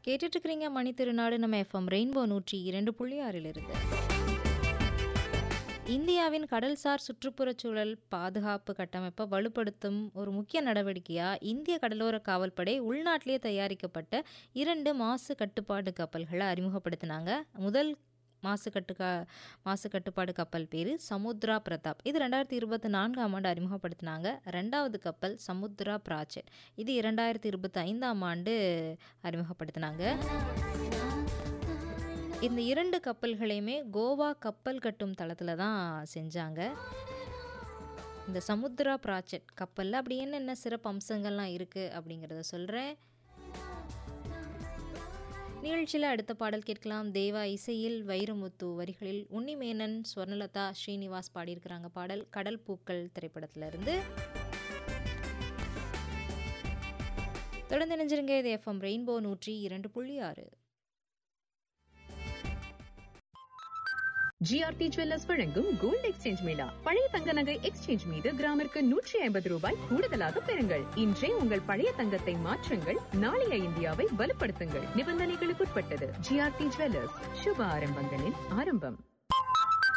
கேட்டுட்டு இருக்கிறீங்க மணி திருநாடு நம்ம எஃப்எம் ரெயின்போ நூற்றி இரண்டு புள்ளி ஆறிலிருந்து இந்தியாவின் கடல்சார் சுற்றுப்புறச் சூழல் பாதுகாப்பு கட்டமைப்பை வலுப்படுத்தும் ஒரு முக்கிய நடவடிக்கையாக இந்திய கடலோர காவல்படை உள்நாட்டிலே தயாரிக்கப்பட்ட இரண்டு மாசு கட்டுப்பாடு கப்பல்களை அறிமுகப்படுத்தினாங்க முதல் மாசு கட்டுக்கா மாசு கட்டுப்பாடு கப்பல் பேர் சமுத்ரா பிரதாப் இது ரெண்டாயிரத்தி இருபத்தி நான்காம் ஆண்டு அறிமுகப்படுத்தினாங்க ரெண்டாவது கப்பல் சமுத்ரா பிராச்சட் இது இரண்டாயிரத்தி இருபத்தி ஐந்தாம் ஆண்டு அறிமுகப்படுத்தினாங்க இந்த இரண்டு கப்பல்களையுமே கோவா கப்பல் கட்டும் தளத்தில் தான் செஞ்சாங்க இந்த சமுத்ரா ப்ராஜெக்ட் கப்பலில் அப்படி என்னென்ன சிறப்பு அம்சங்கள்லாம் இருக்குது அப்படிங்கிறத சொல்கிறேன் நிகழ்ச்சியில் அடுத்த பாடல் கேட்கலாம் தேவா இசையில் வைரமுத்து வரிகளில் உன்னிமேனன் ஸ்வர்ணலதா ஸ்ரீனிவாஸ் பாடியிருக்கிறாங்க பாடல் கடல் பூக்கள் திரைப்படத்திலிருந்து தொடர்ந்து நினைஞ்சிருங்க இது எஃப்எம் ரெயின்போ நூற்றி இரண்டு புள்ளி ஆறு ஜிஆர்டி ஜுவல்லர்ஸ் வழங்கும் கோல்ட் எக்ஸ்சேஞ்ச் மேளா பழைய தங்க நகை எக்ஸ்சேஞ்ச் மீது கிராமிற்கு நூற்றி ஐம்பது ரூபாய் கூடுதலாக பெறுங்கள் இன்றே உங்கள் பழைய தங்கத்தை மாற்றுங்கள் நாளைய இந்தியாவை வலுப்படுத்துங்கள் நிபந்தனைகளுக்குட்பட்டது ஜிஆர்டி ஜுவல்லர்ஸ் சுப ஆரம்பங்களின் ஆரம்பம்